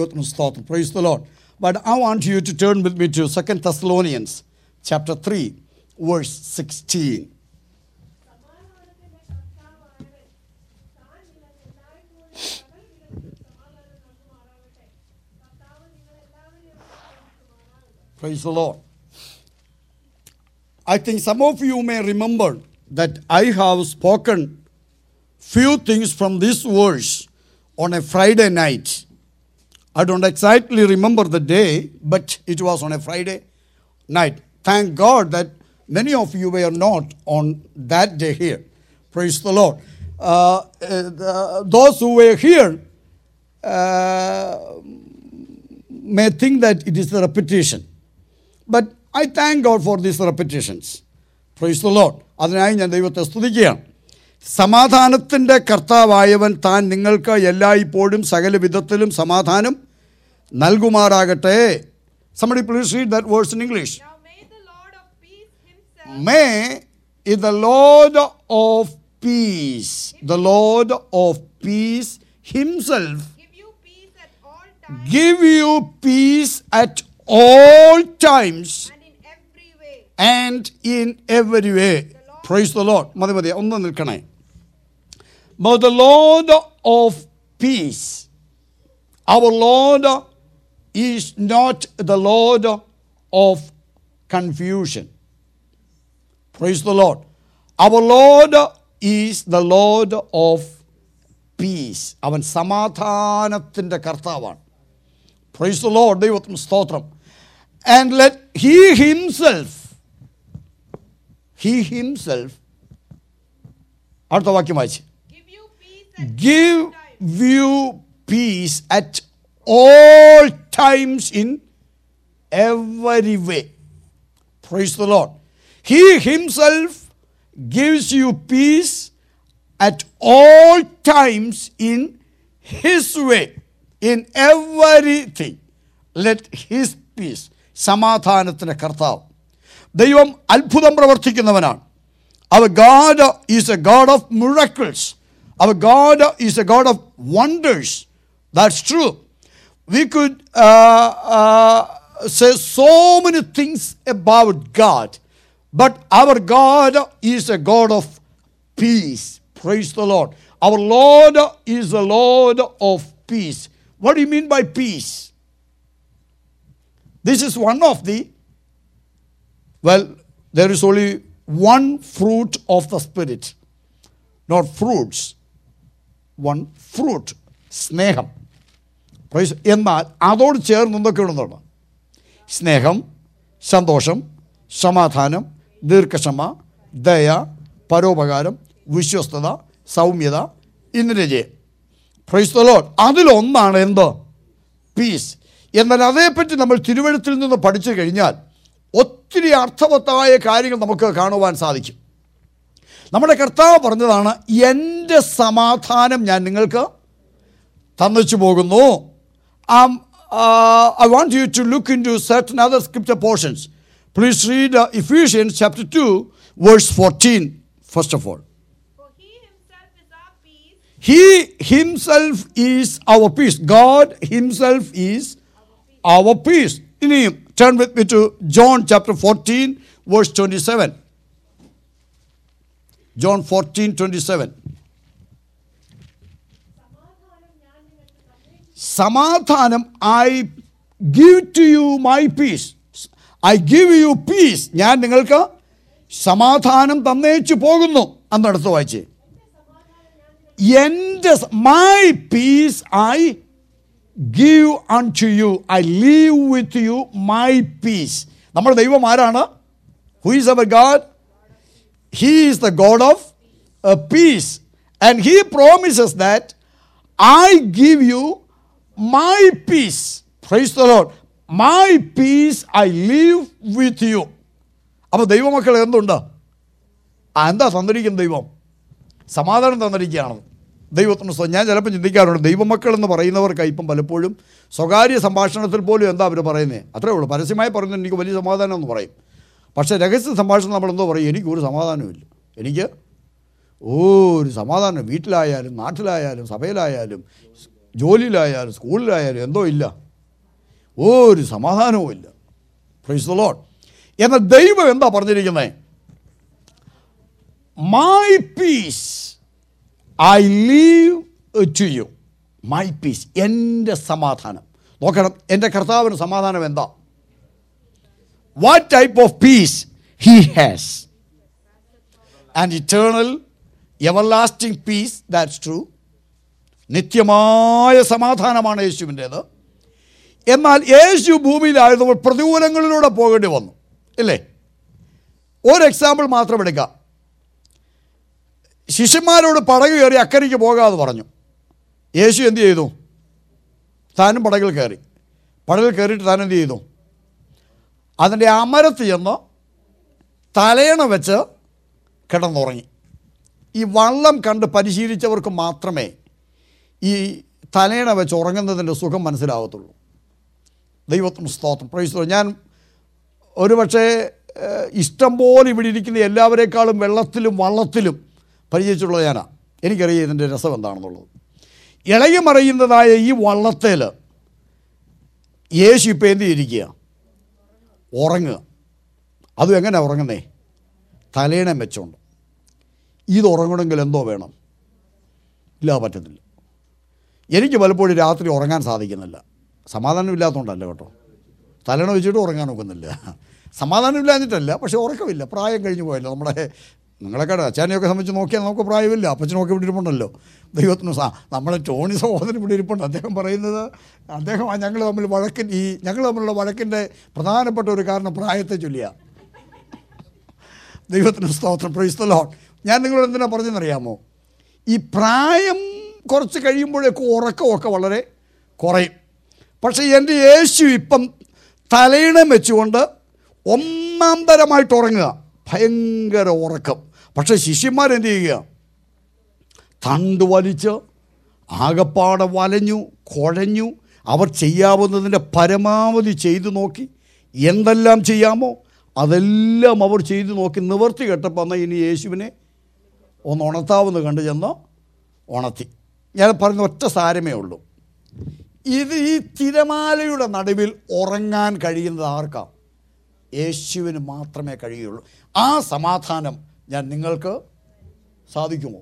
Stotram. Praise the Lord. But I want you to turn with me to 2 Thessalonians chapter 3, verse 16. സമാധാനത്തിന്റെ കർത്താവായവൻ താൻ നിങ്ങൾക്കെല്ലായ്പ്പോഴും സകലവിധത്തിലും സമാധാനം നൽകുമാറാകട്ടെ കർത്താവ് നിങ്ങളെല്ലാവരെയും അനുഗ്രഹിക്കുമാറാകട്ടെ Praise the Lord. I think some of you may remember that I have spoken few things from this verse on a Friday night. I don't exactly remember the day, but it was on a Friday night. Thank God that many of you were not on that day here. Praise the Lord. Uh, uh, the- those who were here uh, may think that it is a repetition. But I thank God for these repetitions. Praise the Lord. അതിനായി ഞാൻ ദൈവത്തെ സ്തുതിക്കുകയാണ് സമാധാനത്തിൻ്റെ കർത്താവായവൻ താൻ നിങ്ങൾക്ക് എല്ലായ്പ്പോഴും സകല വിധത്തിലും സമാധാനം നൽകുമാറാകട്ടെ Somebody please read that verse in English. Now may the Lord of peace himself May is the Lord of peace, the Lord of peace himself give you peace at all times give you peace at all times and in every way. and in every way. Praise the Lord. മതി മതി ഒന്ന് നിൽക്കണേ But the Lord of peace, our Lord is not the Lord of confusion. Praise the Lord. Our Lord is the Lord of peace. അവൻ സമാധാനത്തിൻ്റെ കർത്താവാണ് price the lord ദൈവത്തിന് സ്തോത്രം and let he himself he himself അടുത്ത വാക്യം വായിച്ച് Give you peace at give all times. you peace at all times in every way. Praise the Lord. He himself gives you peace at all times in his way, in everything. Let his peace, സമാധാനത്തിന് കർത്താവ് ദൈവം അത്ഭുതം പ്രവർത്തിക്കുന്നവനാണ് Our God is a God of miracles. Our God is a God of wonders. That's true. We could uh, uh, say so many things about God, but our God is a God of peace. Praise the Lord. Our Lord is the Lord of peace. What do you mean by peace? This is one of the well, there is only one fruit of the Spirit, not fruits. One fruit, സ്നേഹം Praise- എന്നാൽ അതോട് ചേർന്ന് എന്തൊക്കെ ഉണ്ടെന്നാണ് സ്നേഹം സന്തോഷം സമാധാനം ദീർഘക്ഷമ ദയ പരോപകാരം വിശ്വസ്തത സൗമ്യത ഇന്ദ്രജയം പ്രൈസ് ദ ലോഡ് അതിലൊന്നാണ് എന്തോ പീസ് എന്നാൽ അതേപ്പറ്റി നമ്മൾ തിരുവഴുത്തിൽ നിന്ന് പഠിച്ചു കഴിഞ്ഞാൽ ഒത്തിരി അർത്ഥവത്തായ കാര്യങ്ങൾ നമുക്ക് കാണുവാൻ സാധിക്കും നമ്മുടെ കർത്താവ് പറഞ്ഞതാണ് എൻ്റെ സമാധാനം ഞാൻ നിങ്ങൾക്ക് തന്നിച്ചു പോകുന്നു I want you to look into certain other scripture portions please read Ephesians chapter two verse fourteen first of all For he himself is our peace, He himself is our peace. God himself is our peace. ഇനിയും turn with me to John chapter 14, verse 27. John 14, 27. സമാധാനം ഞാൻ നിങ്ങൾക്ക് തന്നേക്കും. സമാധാനം I give to you my peace I give you peace ഞാൻ നിങ്ങൾക്ക് സമാധാനം തന്നേച്ചു പോകുന്നു അന്നടുത്ത് വായിച്ചേ എൻ്റെ my peace I give unto you I leave with you my peace നമ്മുടെ ദൈവം ആരാണ് who is our God He is the God of uh, peace. And He promises that I give you my peace. Praise the Lord. My peace I leave with you. അപ്പോൾ ദൈവമക്കൾ എന്തുണ്ട് ആ എന്താ തന്നിരിക്കുന്ന ദൈവം സമാധാനം തന്നിരിക്കുകയാണ് ദൈവത്തിന് സ്വ- ഞാൻ ചിലപ്പോൾ ചിന്തിക്കാറുണ്ട് ദൈവമക്കൾ എന്ന് പറയുന്നവർക്ക് ഇപ്പം പലപ്പോഴും സ്വകാര്യ സംഭാഷണത്തിൽ പോലും എന്താ അവർ പറയുന്നത് അത്രേ ഉള്ളൂ പരസ്യമായി പറയുന്നത് എനിക്ക് വലിയ സമാധാനം എന്ന് പറയും പക്ഷേ രഹസ്യ സംഭാഷണം നമ്മൾ എന്തോ പറയും എനിക്കൊരു സമാധാനമില്ല എനിക്ക് ഒരു സമാധാനം വീട്ടിലായാലും നാട്ടിലായാലും സഭയിലായാലും ജോലിയിലായാലും സ്കൂളിലായാലും എന്തോ ഇല്ല ഒരു സമാധാനവും ഇല്ല പ്രൈസ് ദ ലോഡ് എന്നാൽ ദൈവം എന്താ പറഞ്ഞിരിക്കുന്നത് my peace I leave to you my peace എൻ്റെ സമാധാനം നോക്കണം എൻ്റെ കർത്താവിന് സമാധാനം എന്താ what type of peace he has and eternal everlasting peace that's true നിത്യമായ സമാധാനമാണ് യേശുവിൻ്റേത് എന്നാൽ യേശു ഭൂമിയിലായതുകൊണ്ട് പ്രതികൂലങ്ങളിലൂടെ പോകേണ്ടി വന്നു ഇല്ലേ ഒരു എക്സാമ്പിൾ മാത്രം എടുക്കാം ശിഷ്യന്മാരോട് പടക് കയറി അക്കരയ്ക്ക് പോകാതെ പറഞ്ഞു യേശു എന്ത് ചെയ്തു താനും പടകിൽ കയറി പടകിൽ കയറിയിട്ട് താൻ എന്ത് ചെയ്തു അതിൻ്റെ അമരത്ത് ചെന്ന് തലയണ വെച്ച് കിടന്നുറങ്ങി ഈ വള്ളം കണ്ട് പരിശീലിച്ചവർക്ക് മാത്രമേ ഈ തലയണ വെച്ച് ഉറങ്ങുന്നതിൻ്റെ സുഖം മനസ്സിലാകത്തുള്ളൂ ദൈവത്തിന് സ്തോത്രം പ്രൈസ് ഞാൻ ഒരുപക്ഷേ ഏഹ്, ഇഷ്ടം പോലെ ഇവിടെ ഇരിക്കുന്ന എല്ലാവരേക്കാളും വെള്ളത്തിലും വള്ളത്തിലും പരിചയിച്ചിട്ടുള്ള ഞാനാണ് എനിക്കറിയാം ഇതിൻ്റെ രസം എന്താണെന്നുള്ളത് ഇളകി മറിയുന്നതായ ഈ വള്ളത്തേൽ യേശു ഇപ്പോൾ എന്ത് ചെയ്തിരിക്കുക ഉറങ്ങുക അതും എങ്ങനെയാണ് ഉറങ്ങുന്നേ തലേണം വെച്ചോണ്ട് ഇത് ഉറങ്ങണമെങ്കിൽ എന്തോ വേണം ഇല്ല പറ്റത്തില്ല എനിക്ക് പലപ്പോഴും രാത്രി ഉറങ്ങാൻ സാധിക്കുന്നില്ല സമാധാനമില്ലാത്തതുകൊണ്ടല്ല കേട്ടോ തലണ വെച്ചിട്ട് ഉറങ്ങാൻ ഒക്കുന്നില്ല സമാധാനമില്ലാഞ്ഞിട്ടല്ല പക്ഷേ ഉറക്കമില്ല പ്രായം കഴിഞ്ഞു പോയല്ലോ നമ്മുടെ നിങ്ങളൊക്കെ അച്ഛനെയൊക്കെ സംബന്ധിച്ച് നോക്കിയാൽ നമുക്ക് പ്രായമില്ല അപ്പച്ചനൊക്കെ ഇവിടെ ഇരിപ്പുണ്ടല്ലോ ദൈവത്തിന് സാ നമ്മളെ ടോണി സഹോദരൻ ഇവിടെ ഇരിപ്പുണ്ട് അദ്ദേഹം പറയുന്നത് അദ്ദേഹം ആ ഞങ്ങൾ തമ്മിൽ വഴക്കിൻ ഈ ഞങ്ങൾ തമ്മിലുള്ള വഴക്കിൻ്റെ പ്രധാനപ്പെട്ട ഒരു കാരണം പ്രായത്തെ ചൊല്ലിയ ദൈവത്തിന് സ്തോത്രം പ്രൈസ് ലോൺ ഞാൻ നിങ്ങളോട് എന്തിനാ പറഞ്ഞെന്നറിയാമോ ഈ പ്രായം കുറച്ച് കഴിയുമ്പോഴേക്കും ഉറക്കമൊക്കെ വളരെ കുറയും പക്ഷേ എൻ്റെ യേശു ഇപ്പം തലയിണം വെച്ചുകൊണ്ട് ഒന്നാം തരമായിട്ട് ഉറങ്ങുക ഭയങ്കര ഉറക്കം പക്ഷേ ശിഷ്യന്മാരെന്ത് ചെയ്യുക തണ്ട് വലിച്ച് ആകപ്പാടെ വലഞ്ഞു കുഴഞ്ഞു അവർ ചെയ്യാവുന്നതിൻ്റെ പരമാവധി ചെയ്തു നോക്കി എന്തെല്ലാം ചെയ്യാമോ അതെല്ലാം അവർ ചെയ്തു നോക്കി നിവർത്തി കെട്ടപ്പോൾ എന്നാൽ ഇനി യേശുവിനെ ഒന്ന് ഉണർത്താവുന്ന കണ്ടു ചെന്ന് ഉണർത്തി ഞാൻ പറയുന്ന ഒറ്റ സാരമേ ഉള്ളൂ ഇത് ഈ തിരമാലയുടെ നടുവിൽ ഉറങ്ങാൻ കഴിയുന്നത് ആർക്കാ യേശുവിന് മാത്രമേ കഴിയുള്ളൂ ആ സമാധാനം ഞാൻ നിങ്ങൾക്ക് സാധിക്കുമോ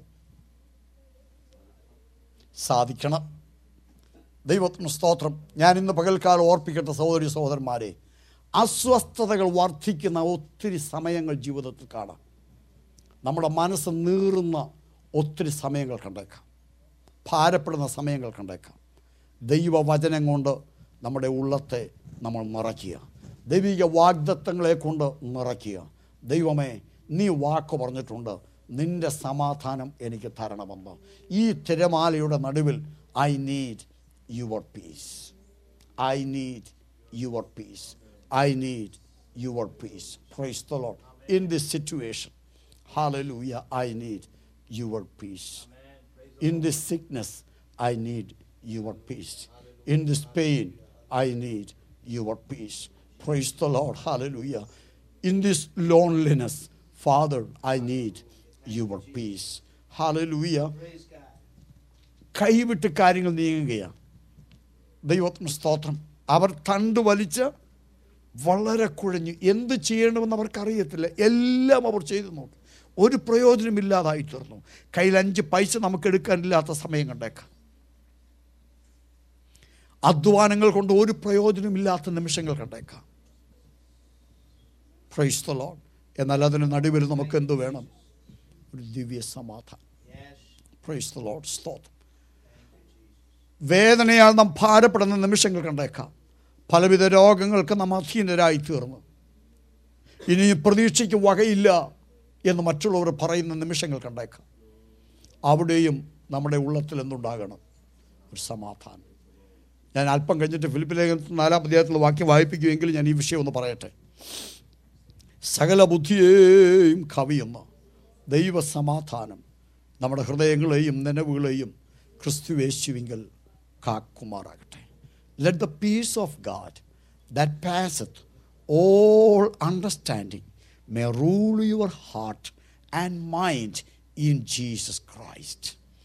സാധിക്കണം ദൈവത്തിന് സ്തോത്രം ഞാൻ ഇന്ന് പകൽക്കാലം ഓർപ്പിക്കട്ടെ സഹോദരി സഹോദരന്മാരെ അസ്വസ്ഥതകൾ വർദ്ധിക്കുന്ന ഒത്തിരി സമയങ്ങൾ ജീവിതത്തിൽ കാണാം നമ്മുടെ മനസ്സ് നീറുന്ന ഒത്തിരി സമയങ്ങൾ കണ്ടേക്കാം ഭാരപ്പെടുന്ന സമയങ്ങൾ കണ്ടേക്കാം ദൈവവചനം കൊണ്ട് നമ്മുടെ ഉള്ളത്തെ നമ്മൾ നിറയ്ക്കുക ദൈവിക വാഗ്ദത്തങ്ങളെ കൊണ്ട് നിറയ്ക്കുക ദൈവമേ നീ വാക്ക് പറഞ്ഞിട്ടുണ്ട് നിന്റെ സമാധാനം എനിക്ക് തരണമെന്ന് ഈ തിരമാലയുടെ നടുവിൽ I need your peace I need your peace I need your peace praise the lord in this situation hallelujah I need your peace In this sickness, I need your peace. In this pain, I need your peace. Praise the Lord. Hallelujah. In this loneliness, Father, I need your peace. Hallelujah. കൈവിട്ട് കാര്യങ്ങൾ നീങ്ങുകയാണ് ദൈവത്തിന് സ്തോത്രം അവർ തണ്ട് വലിച്ച് വളരെ കുഴഞ്ഞു എന്ത് ചെയ്യണമെന്ന് അവർക്കറിയത്തില്ല എല്ലാം അവർ ചെയ്തു നോക്കി ഒരു പ്രയോജനമില്ലാതായി തീർന്നു കയ്യിൽ അഞ്ച് പൈസ നമുക്ക് എടുക്കാനില്ലാത്ത സമയം കണ്ടേക്കാം അധ്വാനങ്ങൾ കൊണ്ട് ഒരു പ്രയോജനമില്ലാത്ത നിമിഷങ്ങൾ കണ്ടേക്കാം പ്രൈസ് ദ ലോഡ് എന്നാൽ അതിന് നടുവിൽ നമുക്ക് എന്ത് വേണം ഒരു ദിവ്യ സമാധാനം പ്രൈസ് ദ ലോഡ് സ്തോത്രം വേദനയാൽ നാം ഭാരപ്പെടുന്ന നിമിഷങ്ങൾ കണ്ടേക്കാം പലവിധ രോഗങ്ങൾക്ക് നാം അധീനരായി തീർന്നു ഇനി പ്രതീക്ഷയ്ക്ക് വകയില്ല എന്ന് മറ്റുള്ളവർ പറയുന്ന നിമിഷങ്ങൾ കണ്ടേക്കാം അവിടെയും നമ്മുടെ ഉള്ളത്തിൽ എന്തുണ്ടാകണം ഒരു സമാധാനം ഞാൻ അല്പം കഴിഞ്ഞിട്ട് ഫിലിപ്പ് ലേഖനത്തിൽ നാലാം അധ്യായത്തിൽ വാക്യം വായിപ്പിക്കുമെങ്കിൽ ഞാൻ ഈ വിഷയം ഒന്ന് പറയട്ടെ സകല ബുദ്ധിയെയും കവിയുന്ന ദൈവസമാധാനം നമ്മുടെ ഹൃദയങ്ങളെയും നനവുകളെയും ക്രിസ്തുവേശുവിങ്കൽ കാക്കുമാറാകട്ടെ let the peace of God that passeth all understanding may rule your heart and mind in Jesus Christ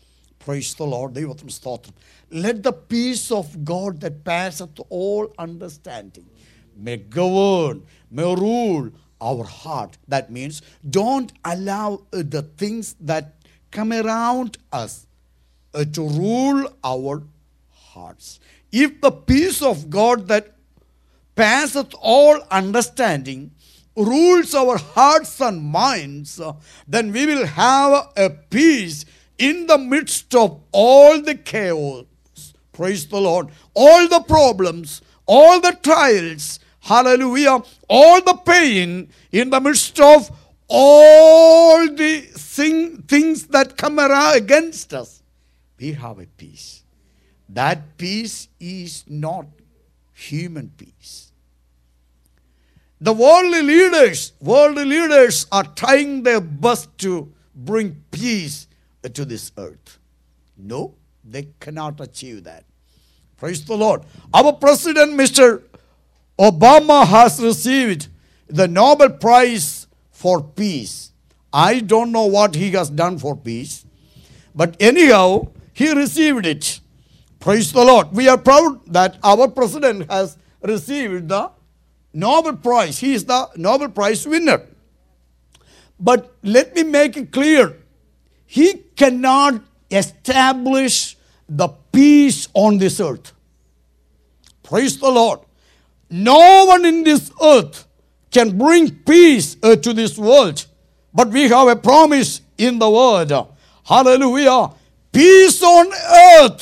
Praise the Lord. ദൈവത്തിന് സ്തോത്രം let the peace of God that passeth all understanding may govern may rule our heart that means don't allow the things that come around us to rule our hearts. If the peace of God that passeth all understanding rules our hearts and minds, uh, then we will have a peace in the midst of all the chaos. Praise the Lord. All the problems, all the trials, hallelujah, all the pain in the midst of all the thing, things that come around against us. We have a peace. That peace is not human peace. The worldly leaders, worldly leaders are trying their best to bring peace to this earth. No, they cannot achieve that. Praise the Lord. Our president, Mr. Obama, has received the Nobel Prize for Peace. I don't know what he has done for peace, but anyhow, he received it. Praise the Lord. We are proud that our president has received the Nobel Prize. He is the Nobel Prize winner. But let me make it clear he cannot establish the peace on this earth. Praise the Lord. No one in this earth can bring peace uh, to this world. But we have a promise in the word. Hallelujah. Peace on earth.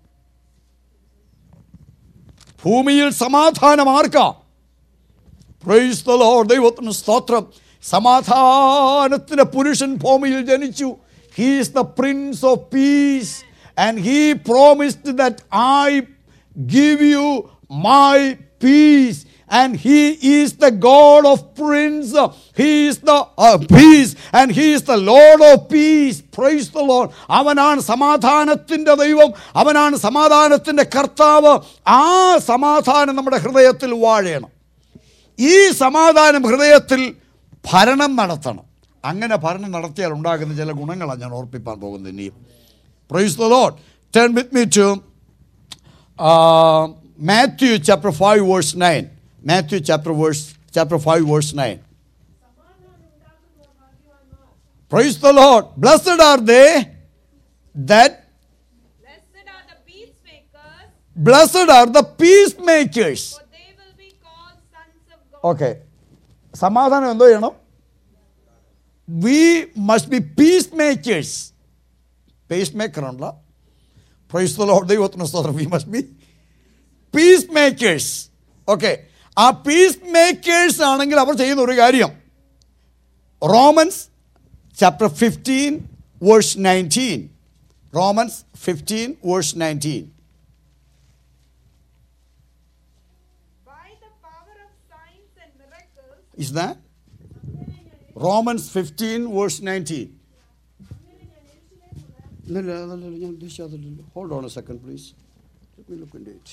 ഭൂമിയിൽ സമാധാനം ആർക്കാ price the lord ദൈവത്തിന് സ്തോത്രം സമാധാനത്തിന് പുരുഷൻ ഭൂമിയിൽ ജനിച്ചു he is the prince of peace and he promised that I give you my peace and he is the God of Prince. He is the uh, peace and he is the Lord of peace. Praise the Lord. അവനാണ് സമാധാനത്തിൻ്റെ ദൈവം അവനാണ് സമാധാനത്തിൻ്റെ കർത്താവ് ആ സമാധാനം നമ്മുടെ ഹൃദയത്തിൽ വാഴണം ഈ സമാധാനം ഹൃദയത്തിൽ ഭരണം നടത്തണം അങ്ങനെ ഭരണം നടത്തിയാൽ ഉണ്ടാകുന്ന ചില ഗുണങ്ങളാണ് ഞാൻ ഓർപ്പിക്കാൻ പോകുന്നത് ഇനിയും praise the lord turn with me to Matthew chapter five verse nine Matthew chapter verse chapter five verse nine praise the lord blessed are they that Blessed are the peacemakers, blessed are the peacemakers for they will be called sons of God. Okay സമാധാനം എന്തോ ചെയ്യണം we must be peacemakers peacemaker ഉണ്ടല്ല praise the lord ദൈവത്തിന് സ്തോത്രം we must be peacemakers okay ആ peacemakers ആണെങ്കിൽ അവർ ചെയ്യുന്ന ഒരു കാര്യം Romans chapter fifteen verse nineteen Romans fifteen verse nineteen By the power of signs and miracles, Is that? Romans 15, verse 19. No, no, no, no, no, this other, hold on a second, please. Let me look into it.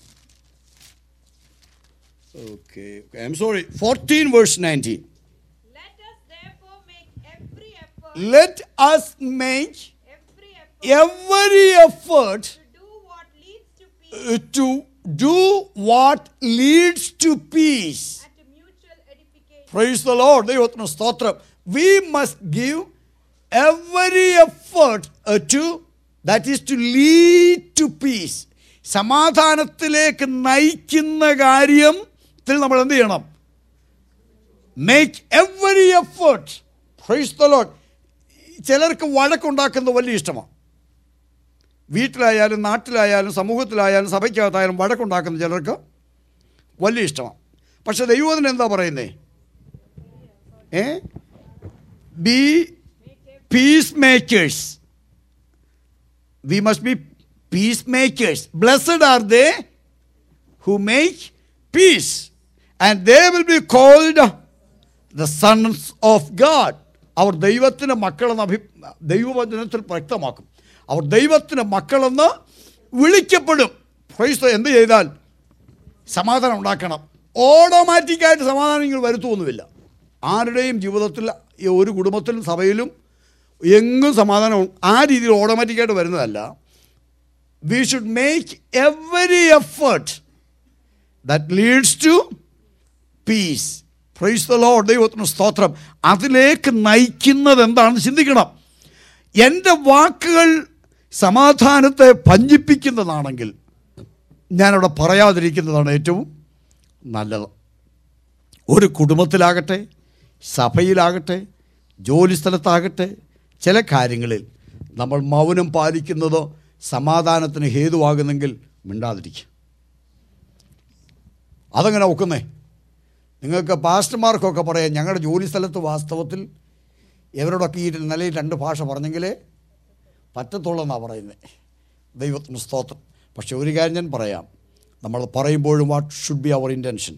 Okay, okay, I'm sorry. 14, verse 19. let us therefore make every effort, Let us make every effort every effort to do what leads to peace uh, to do what leads to peace. and to mutual edification. Praise the Lord. ദൈവത്തിന് സ്തോത്രം we must give every effort to that is to lead to peace സമാധാനത്തിലേക്ക് നയിക്കുന്ന കാര്യത്തിൽ നമ്മൾ എന്ത് ചെയ്യണം make every effort praise the lord ചിലർക്ക് വഴക്കുണ്ടാക്കുന്നത് വലിയ ഇഷ്ടമാണ് വീട്ടിലായാലും നാട്ടിലായാലും സമൂഹത്തിലായാലും സഭയ്ക്കകത്തായാലും വഴക്കുണ്ടാക്കുന്ന ചിലർക്ക് വലിയ ഇഷ്ടമാണ് പക്ഷെ ദൈവത്തിന് എന്താ പറയുന്നേ uh be peacemakers we must be peacemakers blessed are they who make peace and they will be called the sons of God അവർ ദൈവത്തിൻ്റെ മക്കളെന്ന് അഭി ദൈവവചനത്തിൽ വ്യക്തമാക്കും അവർ ദൈവത്തിൻ്റെ മക്കളെന്ന് വിളിക്കപ്പെടും ക്രൈസ്ത എന്ത് ചെയ്താൽ സമാധാനം ഉണ്ടാക്കണം ഓട്ടോമാറ്റിക്കായിട്ട് സമാധാനം നിങ്ങൾ വരുത്തുമൊന്നുമില്ല ആരുടെയും ജീവിതത്തിൽ ഈ ഒരു കുടുംബത്തിലും സഭയിലും എങ്ങും സമാധാനം ആ രീതിയിൽ ഓട്ടോമാറ്റിക്കായിട്ട് വരുന്നതല്ല we should make every effort that leads to peace praise the lord ദൈവത്തിന് സ്തോത്രം അതിലേക്ക് നയിക്കുന്നത് എന്താണെന്ന് ചിന്തിക്കണം എൻ്റെ വാക്കുകൾ സമാധാനത്തെ ഭഞ്ചിപ്പിക്കുന്നതാണെങ്കിൽ ഞാനവിടെ പറയാതിരിക്കുന്നതാണ് ഏറ്റവും നല്ലത് ഒരു കുടുംബത്തിലാകട്ടെ സഭയിലാകട്ടെ ജോലി സ്ഥലത്താകട്ടെ ചില കാര്യങ്ങളിൽ നമ്മൾ മൗനം പാലിക്കുന്നത് സമാധാനത്തിന് ഹേതുവാകുന്നെങ്കിൽ മിണ്ടാതിരിക്കുക അതങ്ങനെ ഒക്കുന്നേ നിങ്ങൾക്ക് പാസ്റ്റർമാർക്കൊക്കെ പറയാം ഞങ്ങളുടെ ജോലി സ്ഥലത്ത് വാസ്തവത്തിൽ ഇവരോടൊക്കെ ഈ നിലയിൽ രണ്ട് ഭാഷ പറഞ്ഞെങ്കിലേ പറ്റത്തുള്ളൂ എന്നാണ് പറയുന്നത് ദൈവത്തിന് സ്തോത്രം പക്ഷെ ഒരു കാര്യം ഞാൻ പറയാം നമ്മൾ പറയുമ്പോഴും what should be our intention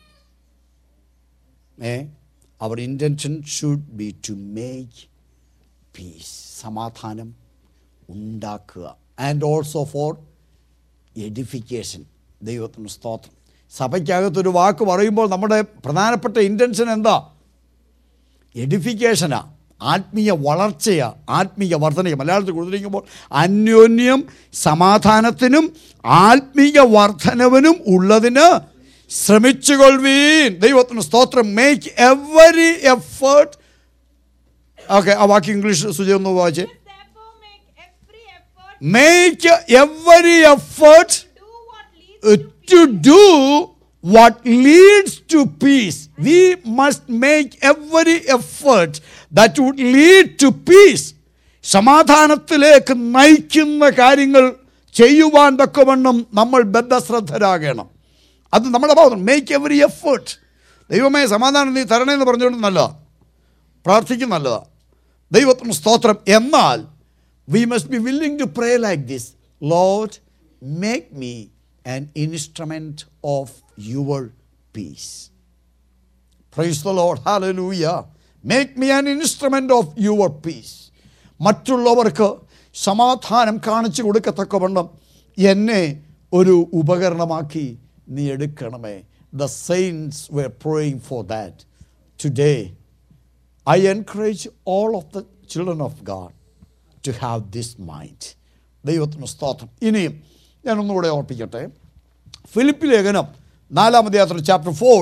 uh our intention should be to make peace സമാധാനം ഉണ്ടാക്കുക ആൻഡ് ഓൾസോ ഫോർ എഡിഫിക്കേഷൻ ദൈവത്തിന് സ്തോത്രം സഭയ്ക്കകത്തൊരു വാക്ക് പറയുമ്പോൾ നമ്മുടെ പ്രധാനപ്പെട്ട ഇൻറ്റൻഷൻ എന്താ എഡിഫിക്കേഷനാ ആത്മീയ വളർച്ചയാ ആത്മീയ വർധനയും മലയാളത്തിൽ കൊടുത്തിരിക്കുമ്പോൾ അന്യോന്യം സമാധാനത്തിനും ആത്മീയ വർധനവിനും ഉള്ളതിന് ശ്രമിച്ചുകൊള്ളുവീൻ ദൈവത്തിന് സ്തോത്രം മേക്ക് എവറി എഫേർട്ട് ഓക്കെ ആ വാക്ക് ഇംഗ്ലീഷ് സുജി ഒന്ന് വായിച്ചേ Let us therefore make every effort make every effort to do what uh, to do what leads leads to peace. We must make every effort that would lead to peace. സമാധാനത്തിലേക്ക് നയിക്കുന്ന കാര്യങ്ങൾ ചെയ്യുവാൻ തക്കവണ്ണം നമ്മൾ ബദ്ധശ്രദ്ധരാകണം അത് നമ്മുടെ ഭാഗം മേക്ക് എവറി എഫേർട്ട് ദൈവമേ സമാധാനം നീ തരണേന്ന് പറഞ്ഞുകൊണ്ട് നല്ലതാ പ്രാർത്ഥിക്കും നല്ലതാ ദൈവത്തിന് സ്തോത്രം എന്നാൽ we must be willing to pray like this lord make me an instrument of your peace praise the lord hallelujah make me an instrument of your peace മറ്റുള്ളവർക്ക് സമാധാനം കാണിച്ചു കൊടുക്കത്തക്കവണ്ണം എന്നെ ഒരു ഉപകരണമാക്കി നീ എടുക്കണമേ the saints were praying for that today I encourage all of the children of God to have this mind ദൈവത്തിന് സ്തോത്രം ഇനിയും ഞാനൊന്നുകൂടെ ഓർപ്പിക്കട്ടെ ഫിലിപ്പ് ലേഖനം നാലാമത് യാത്ര chapter four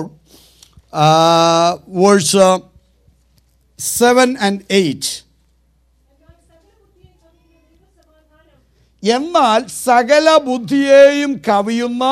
verse seven and eight എന്നാൽ സകല ബുദ്ധിയെയും കവിയുന്ന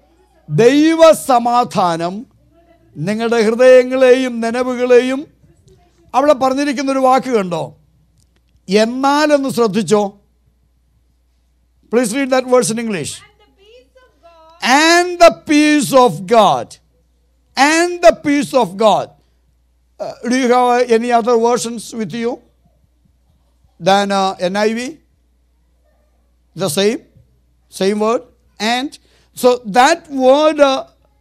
ദൈവസമാധാനം നിങ്ങളുടെ ഹൃദയങ്ങളെയും നനവുകളെയും അവിടെ പറഞ്ഞിരിക്കുന്ന ഒരു വാക്ക് കണ്ടോ എന്നാലെന്ന് ശ്രദ്ധിച്ചോ please read that words in English and the peace of God and the peace of God. And the peace of God. Uh, do you have uh, any other versions with you than uh, NIV? The same, same word. And so that word uh,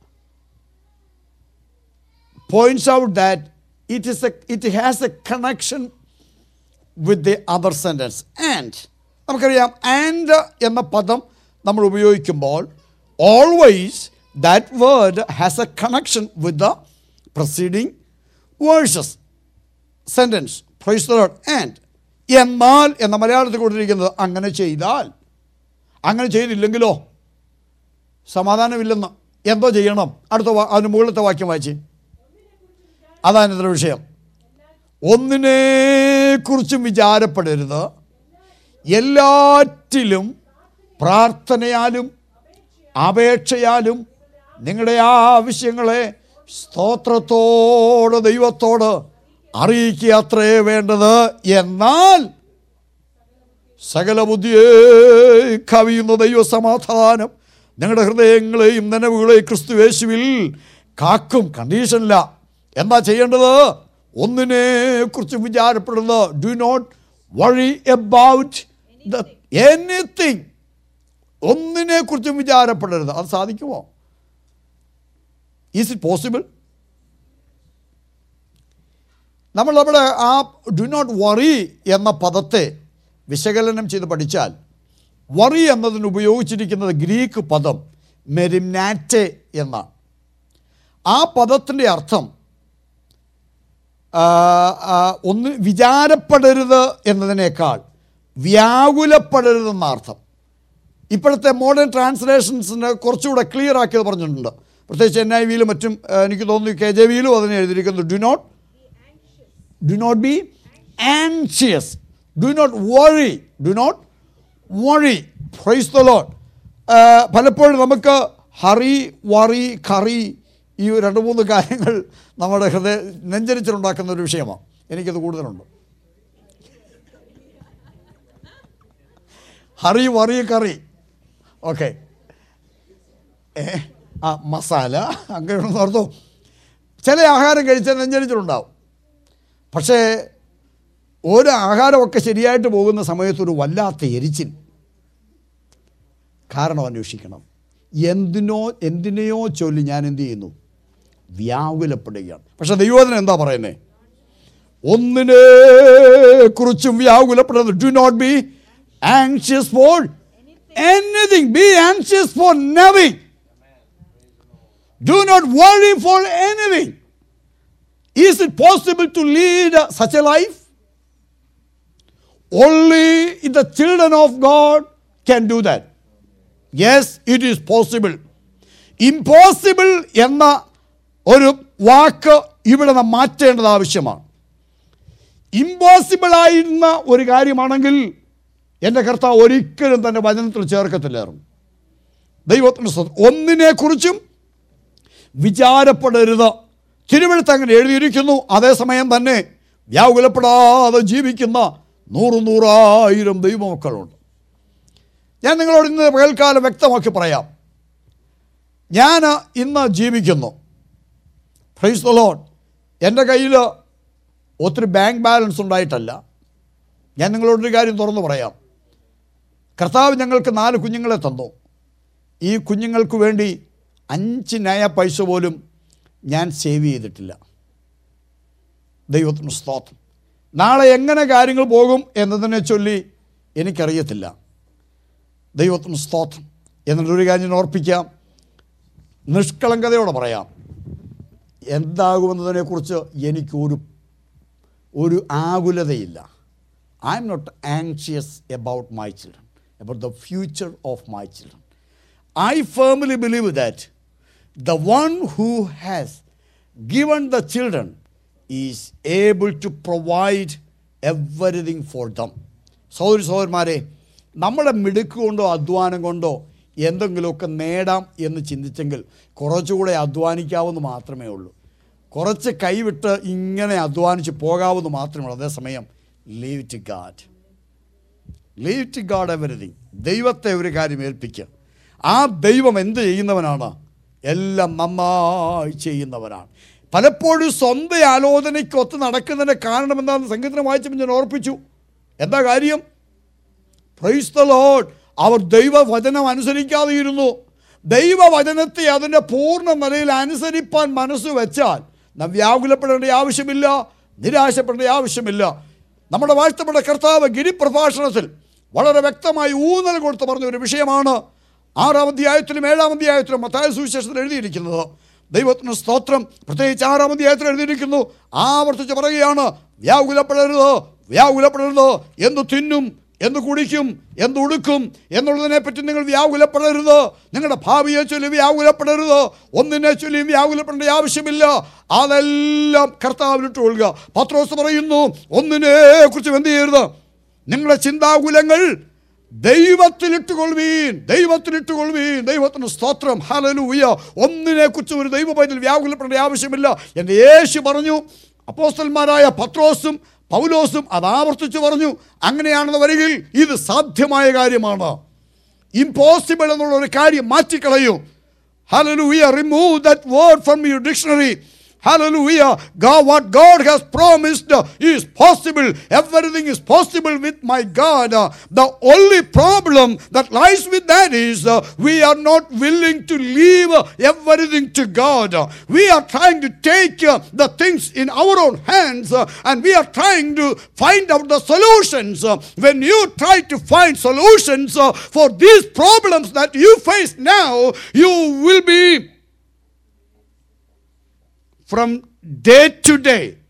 points out that it is a, it has a connection with the other sentence. And നമുക്കറിയാം and എന്ന പദം നമ്മൾ ഉപയോഗിക്കുമ്പോൾ always that word has a connection with the proceeding verses sentence praise the lord and എന്നാൽ എന്ന മലയാളത്തിൽ കൊടുത്തിരിക്കുന്നത് അങ്ങനെ ചെയ്താൽ അങ്ങനെ ചെയ്തില്ലെങ്കിലോ സമാധാനമില്ലെന്ന് എന്തോ ചെയ്യണം അടുത്ത വാ- അതിന് മുകളിലത്തെ വാക്യം വായിച്ച് അതാണ് ഇതിൻ്റെ വിഷയം ഒന്നിനെ കുറിച്ചും വിചാരപ്പെടരുത് എല്ലാറ്റിലും പ്രാർത്ഥനയാലും അപേക്ഷയാലും നിങ്ങളുടെ ആവശ്യങ്ങളെ സ്തോത്രത്തോട് ദൈവത്തോട് അറിയിക്കുക അത്രേ വേണ്ടത് എന്നാൽ സകല ബുദ്ധിയെ കവിയുന്ന ദൈവസമാധാനം നിങ്ങളുടെ ഹൃദയങ്ങളെയും നനവുകളെയും ക്രിസ്തു യേശുവിൽ കാക്കും കണ്ടീഷനില്ല എന്താ ചെയ്യേണ്ടത് ഒന്നിനെ കുറിച്ച് വിചാരപ്പെടുന്നത് do not worry about the anything ഒന്നിനെ കുറിച്ചും വിചാരപ്പെടരുത് അത് സാധിക്കുമോ ഈസ് ഇറ്റ് പോസിബിൾ നമ്മൾ നമ്മുടെ ആ ഡു നോട്ട് വറി എന്ന പദത്തെ വിശകലനം ചെയ്ത് പഠിച്ചാൽ വറി എന്നതിന് ഉപയോഗിച്ചിരിക്കുന്നത് ഗ്രീക്ക് പദം മെരിംനാറ്റെ എന്നാണ് ആ പദത്തിൻ്റെ അർത്ഥം ആ, ആ, ഒന്ന് വിചാരപ്പെടരുത് എന്നതിനേക്കാൾ വ്യാകുലപ്പെടരുതെന്ന അർത്ഥം ഇപ്പോഴത്തെ മോഡേൺ ട്രാൻസ്ലേഷൻസിന് കുറച്ചുകൂടെ ക്ലിയർ ആക്കിയത് പറഞ്ഞിട്ടുണ്ട് പ്രത്യേകിച്ച് എൻ ഐ വിയിലും മറ്റും ആ, എനിക്ക് തോന്നുന്നു കെ ജെ വിയിലും അതിനെ എഴുതിയിരിക്കുന്നു do not do not be anxious do not worry do not worry praise the lord ആ, പലപ്പോഴും നമുക്ക് ഹറി വറി കറി ഈ രണ്ട് മൂന്ന് കാര്യങ്ങൾ നമ്മുടെ ഹൃദയ നെഞ്ചരിച്ചിലുണ്ടാക്കുന്ന ഒരു വിഷയമാണ് എനിക്കത് കൂടുതലുണ്ട് ഹറി വറി കറി ഓക്കെ ഏ ആ മസാല അങ്ങനെയൊന്നും ഓർത്തോ ചില ആഹാരം കഴിച്ചാൽ നെഞ്ചരിച്ചിലുണ്ടാവും പക്ഷേ ഒരു ആഹാരമൊക്കെ ശരിയായിട്ട് പോകുന്ന സമയത്ത് ഒരു വല്ലാത്ത എരിച്ചിൽ കാരണം അന്വേഷിക്കണം എന്തിനോ എന്തിനെയോ ചൊല്ലി ഞാൻ എന്ത് ചെയ്യുന്നു വ്യാകുലപ്പെടുകയാണ് പക്ഷെ ദൈവത്തിന് എന്താ പറയുന്നത് ഒന്നിനെ കുറിച്ചും വ്യാകുലപ്പെടുന്നത് do not be anxious for anything be anxious for നവിങ് do not worry for anything Is it possible to lead uh, such a life? Only the children of God can do that. Yes, it is possible. Impossible എന്ന ഒരു വാക്ക് ഇവിടെ നാം മാറ്റേണ്ടത് ആവശ്യമാണ് impossible ആയിരുന്ന ഒരു കാര്യമാണെങ്കിൽ എൻ്റെ കർത്താവ് ഒരിക്കലും തൻ്റെ വചനത്തിൽ ചേർക്കത്തില്ലായിരുന്നു ദൈവത്തിന് സ്വ- ഒന്നിനെക്കുറിച്ചും വിചാരപ്പെടരുത് തിരുവഴുത്ത് അങ്ങനെ എഴുതിയിരിക്കുന്നു അതേസമയം തന്നെ വ്യാകുലപ്പെടാതെ ജീവിക്കുന്ന നൂറ് നൂറായിരം ദൈവമക്കളുണ്ട് ഞാൻ നിങ്ങളോട് ഇന്ന് പകൽക്കാലം വ്യക്തമാക്കി പറയാം ഞാൻ ഇന്ന് ജീവിക്കുന്നു പ്രൈസ് ദ ലോഡ് എൻ്റെ കയ്യിൽ ഒത്തിരി ബാങ്ക് ബാലൻസ് ഉണ്ടായിട്ടല്ല ഞാൻ നിങ്ങളോടൊരു കാര്യം തുറന്നു പറയാം കർത്താവ് ഞങ്ങൾക്ക് നാല് കുഞ്ഞുങ്ങളെ തന്നു ഈ കുഞ്ഞുങ്ങൾക്ക് വേണ്ടി അഞ്ച് നയ പൈസ പോലും ഞാൻ സേവ് ചെയ്തിട്ടില്ല ദൈവത്തിന് സ്തോത്രം നാളെ എങ്ങനെ കാര്യങ്ങൾ പോകും എന്നതിനെ ചൊല്ലി എനിക്കറിയത്തില്ല ദൈവത്തിന് സ്തോത്രം എന്നിട്ടൊരു കാര്യം ഞാൻ ഓർപ്പിക്കാം നിഷ്കളങ്കതയോടെ പറയാം എന്താകുമെന്നതിനെക്കുറിച്ച് എനിക്കൊരു ഒരു ആകുലതയില്ല I am not anxious about my children about the future of my children I firmly believe that the one who has given the children is able to provide everything for them. സഹോദരി സഹോദരന്മാരെ നമ്മുടെ മിടുക്ക് കൊണ്ടോ അധ്വാനം കൊണ്ടോ എന്തെങ്കിലുമൊക്കെ നേടാം എന്ന് ചിന്തിച്ചെങ്കിൽ കുറച്ചുകൂടെ അധ്വാനിക്കാവുന്ന മാത്രമേ ഉള്ളൂ കുറച്ച് കൈവിട്ട് ഇങ്ങനെ അധ്വാനിച്ച് പോകാവുന്ന മാത്രമേ ഉള്ളൂ അതേസമയം leave to God leave to God everything ദൈവത്തെ ഒരു കാര്യം ഏൽപ്പിക്കുക ആ ദൈവം എന്ത് ചെയ്യുന്നവനാണ് എല്ലാം നന്നായി ചെയ്യുന്നവനാണ് പലപ്പോഴും സ്വന്തം ആലോചനയ്ക്ക് ഒത്ത് നടക്കുന്നതിൻ്റെ കാരണം എന്താണെന്ന് സംഗീതം വായിച്ചപ്പോൾ ഞാൻ ഓർപ്പിച്ചു എന്താ കാര്യം പ്രൈസ് ദ ലോഡ് അവർ ദൈവവചനം അനുസരിക്കാതെ ഇരുന്നു ദൈവവചനത്തെ അതിൻ്റെ പൂർണ്ണ നിലയിൽ അനുസരിപ്പാൻ മനസ്സ് വെച്ചാൽ നാം വ്യാകുലപ്പെടേണ്ട ആവശ്യമില്ല നിരാശപ്പെടേണ്ട ആവശ്യമില്ല നമ്മുടെ വാഴ്ത്തപ്പെട്ട കർത്താവ് ഗിരിപ്രഭാഷണത്തിൽ വളരെ വ്യക്തമായി ഊന്നൽ കൊടുത്ത് പറഞ്ഞ ഒരു വിഷയമാണ് ആറാം അധ്യായത്തിലും ഏഴാം അധ്യായത്തിലും മത്തായ സുവിശേഷത്തിൽ എഴുതിയിരിക്കുന്നത് ദൈവത്തിന് സ്തോത്രം പ്രത്യേകിച്ച് ആറാം അധ്യായത്തിൽ എഴുതിയിരിക്കുന്നു ആവർത്തിച്ച് പറയുകയാണ് വ്യാകുലപ്പെടരുത് വ്യാകുലപ്പെടരുത് എന്ത് തിന്നും എന്ത് കുടിക്കും എന്ത് ഉടുക്കും എന്നുള്ളതിനെ പറ്റി നിങ്ങൾ വ്യാകുലപ്പെടരുത് നിങ്ങളുടെ ഭാവിയെ ചൊല്ലി വ്യാകുലപ്പെടരുത് ഒന്നിനെ ചൊല്ലി വ്യാകുലപ്പെടേണ്ട ആവശ്യമില്ല അതെല്ലാം കർത്താവിലിട്ട് കൊള്ളുക പത്രോസ് പറയുന്നു ഒന്നിനെ കുറിച്ച് എന്ത് ചെയ്യരുത് നിങ്ങളുടെ ചിന്താകുലങ്ങൾ ദൈവത്തിലിട്ട് കൊള്ളുവീൻ ദൈവത്തിലിട്ട് കൊള്ളുവീൻ ദൈവത്തിന് സ്തോത്രം ഹലലൂയ ഒന്നിനെ കുറിച്ച് ഒരു ദൈവ പൈതൽ വ്യാകുലപ്പെടേണ്ട ആവശ്യമില്ല എൻ്റെ യേശു പറഞ്ഞു അപ്പോസ്റ്റന്മാരായ പത്രോസും പൗലോസും അത് ആവർത്തിച്ചു പറഞ്ഞു അങ്ങനെയാണെന്ന് വരികിൽ ഇത് സാധ്യമായ കാര്യമാണ് ഇമ്പോസിബിൾ എന്നുള്ള ഒരു കാര്യം മാറ്റിക്കളയൂ Hallelujah. Remove that word from your dictionary. Hallelujah. God, what God has promised uh, is possible. Everything is possible with my God. Uh, the only problem that lies with that is uh, we are not willing to leave uh, everything to God. Uh, we are trying to take uh, the things in our own hands uh, and we are trying to find out the solutions. Uh, when you try to find solutions uh, for these problems that you face now, you will be from day to day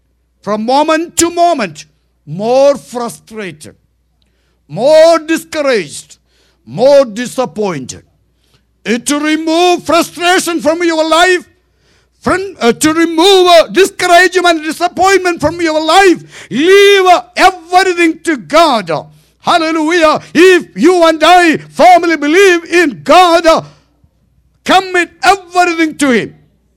from moment to moment more frustrated more discouraged, more disappointed. Uh, to remove frustration from your life, from, uh, to remove uh, discouragement, disappointment from your life, leave uh, everything to God. Hallelujah. If you and I firmly believe in God, uh, commit everything to Him.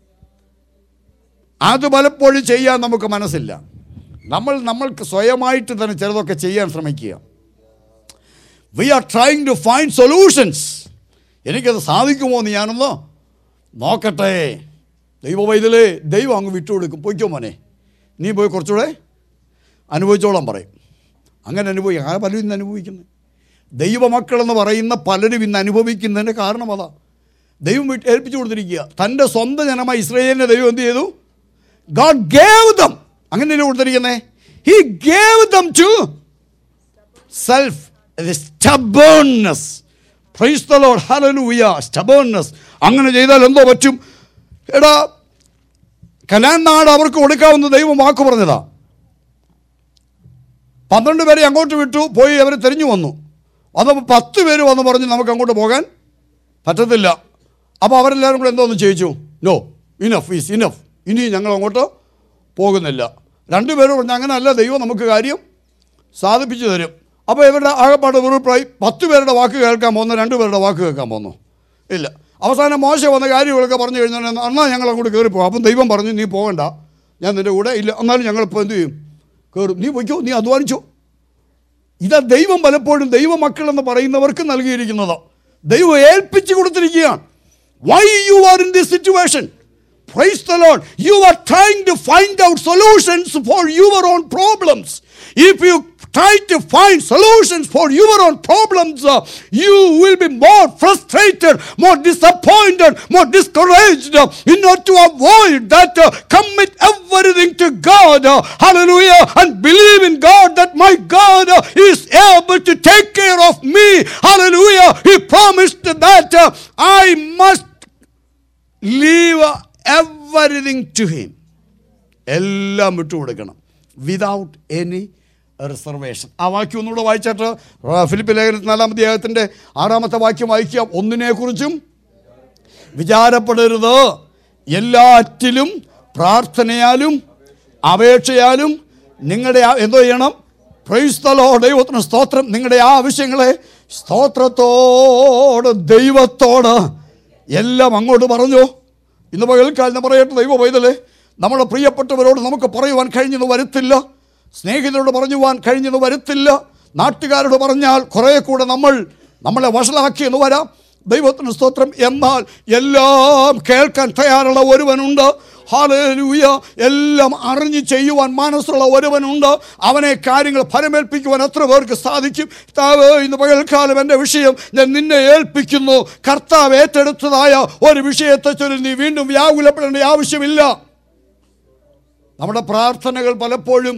അത് പലപ്പോഴും ചെയ്യാൻ നമുക്ക് മനസ്സില്ല നമ്മൾ നമ്മൾക്ക് സ്വയമായിട്ട് തന്നെ ചിലതൊക്കെ ചെയ്യാൻ ശ്രമിക്കുക we are trying to find solutions എനിക്കത് സാധിക്കുമോ എന്ന് ഞാനൊന്ന് നോക്കട്ടെ ദൈവവൈതലേ ദൈവം അങ്ങ് വിട്ടുകൊടുക്കും പൊയ്ക്കോ മോനെ നീ പോയി കുറച്ചുകൂടെ അനുഭവിച്ചോളാം പറയും അങ്ങനെ അനുഭവിക്കും ആ പലരും ഇന്ന് അനുഭവിക്കുന്നത് ദൈവമക്കളെന്ന് പറയുന്ന പലരും ഇന്ന് അനുഭവിക്കുന്നതിൻ്റെ കാരണം അതാ ദൈവം വിട്ട് ഏൽപ്പിച്ചു കൊടുത്തിരിക്കുക തൻ്റെ സ്വന്തം ജനമായ ഇസ്രയേലിനെ ദൈവം എന്ത് ചെയ്തു ഗോഡ് ഗേവ് ദം അങ്ങനെയല്ലേ കൊടുത്തിരിക്കുന്നത് he gave them to self stubbornness praise the lord hallelujah stubbornness അങ്ങനെ ചെയ്താൽ എന്തോ പറ്റും എടാ കനാൻ നാട് അവർക്ക് കൊടുക്കാവുന്ന ദൈവം വാക്ക് പറഞ്ഞതാ പന്ത്രണ്ട് പേരെ അങ്ങോട്ട് വിട്ടു പോയി അവർ തിരിഞ്ഞു വന്നു അതപ്പോൾ പത്ത് പേര് വന്ന് പറഞ്ഞ് നമുക്ക് അങ്ങോട്ട് പോകാൻ പറ്റത്തില്ല അപ്പോൾ അവരെല്ലാവരും കൂടെ എന്തോന്ന് ചോദിച്ചു നോ ഇനഫ് ഈസ് ഇനഫ് ഇനി ഞങ്ങൾ അങ്ങോട്ട് പോകുന്നില്ല രണ്ടുപേരും പറഞ്ഞു അങ്ങനെയല്ല ദൈവം നമുക്ക് കാര്യം സാധിപ്പിച്ചു തരും അപ്പോൾ ഇവരുടെ ആകപ്പാട് വെറുപ്പായി പത്ത് പേരുടെ വാക്ക് കേൾക്കാൻ പോകുന്നു രണ്ട് പേരുടെ വാക്ക് കേൾക്കാൻ പോകുന്നു ഇല്ല അവസാനം മോശ വന്ന കാര്യങ്ങളൊക്കെ പറഞ്ഞു കഴിഞ്ഞാൽ എന്നാൽ ഞങ്ങൾ അങ്ങോട്ട് കയറിപ്പോകും അപ്പം ദൈവം പറഞ്ഞു നീ പോകണ്ട ഞാൻ നിൻ്റെ കൂടെ ഇല്ല എന്നാലും ഞങ്ങളിപ്പോൾ എന്ത് ചെയ്യും കയറും നീ പൊയ്ക്കോ നീ അധ്വാനിച്ചോ ഇതാ ദൈവം പലപ്പോഴും ദൈവമക്കൾ എന്ന് പറയുന്നവർക്ക് നൽകിയിരിക്കുന്നത് ദൈവം ഏൽപ്പിച്ചു കൊടുത്തിരിക്കുകയാണ് why you are in this situation Praise the Lord. You are trying to find out solutions for your own problems. If you try to find solutions for your own problems, uh, you will be more frustrated, more disappointed, more discouraged. uh, in order to avoid that, uh, commit everything to God. uh, hallelujah. And believe in God that my God uh, is able to take care of me. Hallelujah. He promised that uh, I must leave everything to him എല്ലാം വിട്ടുകൊടുക്കണം without any reservation ആ വാക്യം ഒന്നുകൂടെ വായിച്ചിട്ട് Philip ലേഖനത്തിൽ നാലാം അധ്യായത്തിൻ്റെ ആറാമത്തെ വാക്യം വായിക്കാം ഒന്നിനെക്കുറിച്ചും വിചാരപ്പെടരുത് എല്ലാറ്റിലും പ്രാർത്ഥനയാലും അപേക്ഷയാലും നിങ്ങളുടെ ആ- എന്തോ ചെയ്യണം പ്രൈസ്തലോ ദൈവത്തിന് സ്തോത്രം നിങ്ങളുടെ ആ ആവശ്യങ്ങളെ സ്തോത്രത്തോട് ദൈവത്തോട് എല്ലാം അങ്ങോട്ട് പറഞ്ഞു ഇന്ന് പകൽക്കാലം പറയട്ടെ ദൈവ പൈതലേ നമ്മുടെ പ്രിയപ്പെട്ടവരോട് നമുക്ക് പറയുവാൻ കഴിഞ്ഞെന്ന് വരത്തില്ല സ്നേഹിതരോട് പറഞ്ഞുവാൻ കഴിഞ്ഞെന്ന് വരത്തില്ല നാട്ടുകാരോട് പറഞ്ഞാൽ കുറേ കൂടെ നമ്മൾ നമ്മളെ വഷളാക്കിയെന്ന് വരാം ദൈവത്തിന് സ്തോത്രം എന്നാൽ എല്ലാം കേൾക്കാൻ തയ്യാറുള്ള ഒരുവനുണ്ട് ഹാലൂയ എല്ലാം അറിഞ്ഞ് ചെയ്യുവാൻ മനസ്സുള്ള ഒരുവനുണ്ട് അവനെ കാര്യങ്ങൾ ഫലമേൽപ്പിക്കുവാൻ എത്ര പേർക്ക് സാധിക്കും താവ് ഇന്ന് പകൽക്കാലം എൻ്റെ വിഷയം ഞാൻ നിന്നെ ഏൽപ്പിക്കുന്നു കർത്താവ് ഏറ്റെടുത്തതായ ഒരു വിഷയത്തെ ചൊല്ലി നീ വീണ്ടും വ്യാകുലപ്പെടേണ്ട ആവശ്യമില്ല നമ്മുടെ പ്രാർത്ഥനകൾ പലപ്പോഴും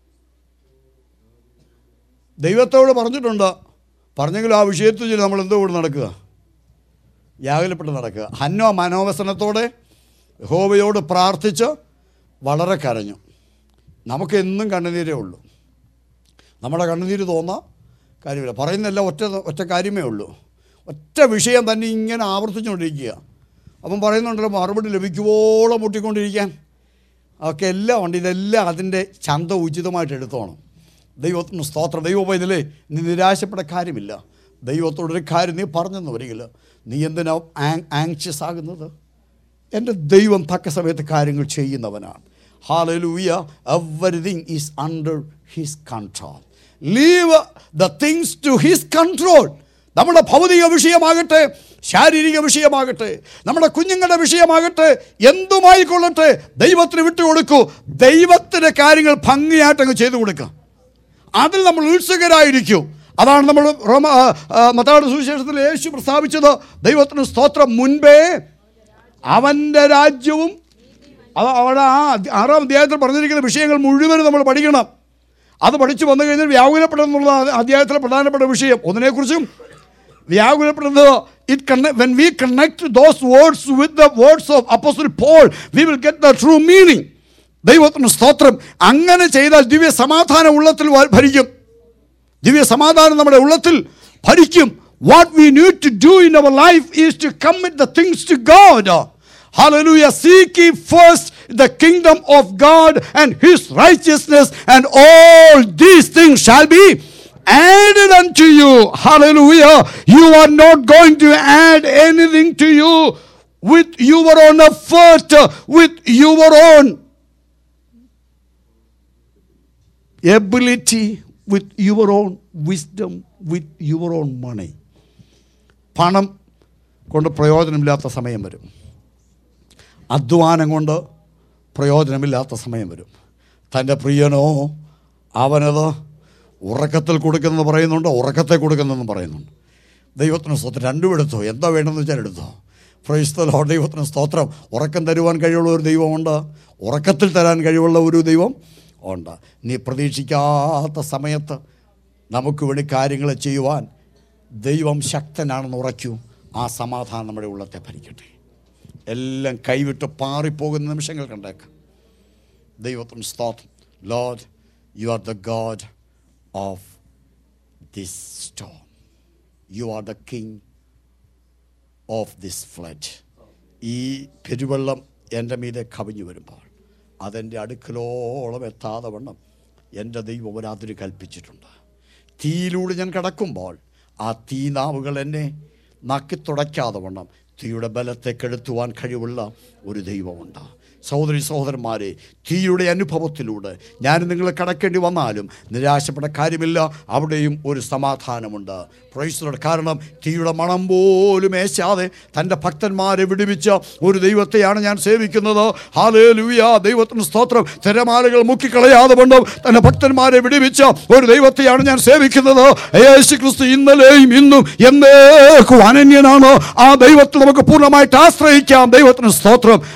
ദൈവത്തോട് പറഞ്ഞിട്ടുണ്ട് പറഞ്ഞെങ്കിലും ആ വിഷയത്തിൽ ചൊല്ലി നമ്മൾ എന്തോ കൂടെ നടക്കുക വ്യാകുലപ്പെട്ട് നടക്കുക ഹന്നോ മനോവസനത്തോടെ യഹോവയോട് പ്രാർത്ഥിച്ച് വളരെ കരഞ്ഞു നമുക്ക് എന്നും കണ്ണുനീരേ ഉള്ളൂ നമ്മുടെ കണ്ണുനീര് തോന്നാ കാര്യമില്ല പറയുന്നില്ല ഒറ്റ ഒറ്റ കാര്യമേ ഉള്ളൂ ഒറ്റ വിഷയം തന്നെ ഇങ്ങനെ ആവർത്തിച്ചുകൊണ്ടിരിക്കുക അപ്പം പറയുന്നുണ്ടല്ലോ മറുപടി ലഭിക്കുവോളം മുട്ടിക്കൊണ്ടിരിക്കാൻ ഒക്കെ എല്ലാം ഉണ്ട് ഇതെല്ലാം അതിൻ്റെ ചന്ത ഉചിതമായിട്ട് എടുത്തോണം ദൈവത്തിന് സ്തോത്രം ദൈവം ഇതിലേ നീ നിരാശപ്പെട്ട കാര്യമില്ല ദൈവത്തോടൊരു കാര്യം നീ പറഞ്ഞെന്ന് വരികില്ല നീ എന്തിനാ ആങ്ഷ്യസ് ആകുന്നത് എൻ്റെ ദൈവം തക്ക സമയത്ത് കാര്യങ്ങൾ ചെയ്യുന്നവനാണ് hallelujah everything is under his control leave the things to his control നമ്മുടെ ഭൗതിക വിഷയമാകട്ടെ ശാരീരിക വിഷയമാകട്ടെ നമ്മുടെ കുഞ്ഞുങ്ങളുടെ വിഷയമാകട്ടെ എന്തുമായിക്കൊള്ളട്ടെ ദൈവത്തിന് വിട്ടുകൊടുക്കൂ ദൈവത്തിൻ്റെ കാര്യങ്ങൾ ഭംഗിയായിട്ട് അങ്ങ് ചെയ്തു കൊടുക്കുക അതിൽ നമ്മൾ ഉത്സുകരായിരിക്കും അതാണ് നമ്മൾ റോമ ആ, ആ, മത്തായുടെ സുവിശേഷത്തിൽ യേശു പ്രസ്താവിച്ചത് ദൈവത്തിന് സ്തോത്രം മുൻപേ അവൻ്റെ രാജ്യവും അത് അവിടെ ആ അധ്യ- ആറാം അധ്യായത്തിൽ പറഞ്ഞിരിക്കുന്ന വിഷയങ്ങൾ മുഴുവനും നമ്മൾ പഠിക്കണം അത് പഠിച്ചു വന്നു കഴിഞ്ഞാൽ വ്യാകുലപ്പെടെന്നുള്ള അധ്യായത്തിലെ പ്രധാനപ്പെട്ട വിഷയം ഒന്നിനെക്കുറിച്ചും വ്യാകുലപ്പെടുന്നത് it gonna when we connect those words with the words of apostle Paul we will get the true meaning ദൈവത്തിന് സ്തോത്രം അങ്ങനെ ചെയ്താൽ ദിവ്യ സമാധാനം ഉള്ളത്തിൽ വ- ഭരിക്കും ദിവ്യ സമാധാനം നമ്മുടെ ഉള്ളത്തിൽ ഭരിക്കും what we need to do in our life is to commit the things to God Hallelujah. Seek ye first the kingdom of God and his righteousness, and all these things shall be added unto you. Hallelujah. You are not going to add anything to you with your own effort, with your own ability, with your own wisdom, with your own money. പണം കൊണ്ട് പ്രയോജനമില്ലാത്ത സമയം വരും അധ്വാനം കൊണ്ട് പ്രയോജനമില്ലാത്ത സമയം വരും തൻ്റെ പ്രിയനോ അവനത് ഉറക്കത്തിൽ കൊടുക്കുന്നെന്ന് പറയുന്നുണ്ട് ഉറക്കത്തെ കൊടുക്കുന്നെന്ന് പറയുന്നുണ്ട് ദൈവത്തിന് സ്തോത്രം രണ്ടും എടുത്തോ എന്താ വേണമെന്ന് വെച്ചാൽ എടുത്തോ പ്രൈസ്തലോ ദൈവത്തിന് സ്തോത്രം ഉറക്കം തരുവാൻ കഴിവുള്ള ഒരു ദൈവമുണ്ട് ഉറക്കത്തിൽ തരാൻ കഴിവുള്ള ഒരു ദൈവം ഉണ്ട് നീ പ്രതീക്ഷിക്കാത്ത സമയത്ത് നമുക്ക് വേണ്ടി കാര്യങ്ങൾ ചെയ്യുവാൻ ദൈവം ശക്തനാണെന്ന് ഉറയ്ക്കൂ ആ സമാധാനം നമ്മുടെ ഉള്ളത്തെ ഭരിക്കട്ടെ എല്ലാം കൈവിട്ട് പാറിപ്പോകുന്ന നിമിഷങ്ങൾ കണ്ടേക്കാം ദൈവത്തിന് സ്തോത്രം lord you are the God of this storm you are the king of this flood ഈ പെരുവെള്ളം എൻ്റെ മീതെ കവിഞ്ഞു വരുമ്പോൾ അതെൻ്റെ അടുക്കലോളം എത്താതെ വണ്ണം എൻ്റെ ദൈവം ഒരാതിരി കൽപ്പിച്ചിട്ടുണ്ട് തീയിലൂടെ ഞാൻ കിടക്കുമ്പോൾ ആ തീനാവുകൾ എന്നെ നക്കി തുടയ്ക്കാതെ വണ്ണം തീയുടെ ബലത്തെ കെടുത്തുവാൻ കഴിവുള്ള ഒരു ദൈവമുണ്ട് സഹോദരി സഹോദരന്മാരെ തീയുടെ അനുഭവത്തിലൂടെ ഞാൻ നിങ്ങൾ കടക്കേണ്ടി വന്നാലും നിരാശപ്പെട്ട കാര്യമില്ല അവിടെയും ഒരു സമാധാനമുണ്ട് പ്രൈസലോട് കാരണം തീയുടെ മണം പോലും ഏശാതെ തൻ്റെ ഭക്തന്മാരെ വിടുവിച്ച ഒരു ദൈവത്തെയാണ് ഞാൻ സേവിക്കുന്നത് ഹാലേ ലൂയ ദൈവത്തിന് സ്തോത്രം തിരമാലകൾ മുക്കിക്കളയാതെ കൊണ്ടും തൻ്റെ ഭക്തന്മാരെ വിടുവിച്ച ഒരു ദൈവത്തെയാണ് ഞാൻ സേവിക്കുന്നത് യേശു ക്രിസ്തു ഇന്നലെയും ഇന്നും എന്നേക്കും അനന്യനാണ് ആ ദൈവത്തിൽ നമുക്ക് പൂർണ്ണമായിട്ട് ആശ്രയിക്കാം ദൈവത്തിന് സ്തോത്രം